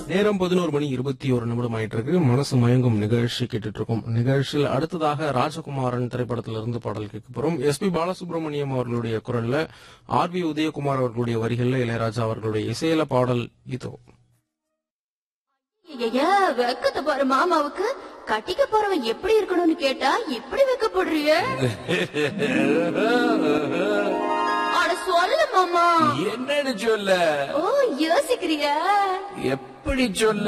நேரம் பதினோரு மணி இருபத்தி ஒரு நிமிடம் ஆயிட்டு இருக்கு மனசு மயங்கும் நிகழ்ச்சி கேட்டுட்டு இருக்கோம் நிகழ்ச்சியில் அடுத்ததாக ராஜகுமாரன் திரைப்படத்திலிருந்து பாடல் கேட்க போறோம் எஸ் பி பாலசுப்ரமணியம் அவர்களுடைய குரல்ல ஆர் வி உதயகுமார் அவர்களுடைய வரிகள்ல இளையராஜா அவர்களுடைய இசையில பாடல் இதோ ஐயா வெக்கத்தை பாரு மாமாவுக்கு கட்டிக்க போறவன் எப்படி இருக்கணும்னு கேட்டா இப்படி வெக்கப்படுறிய அட சொல்லு மாமா என்னன்னு சொல்ல ஓ யோசிக்கிறியா எப்படி சொல்ல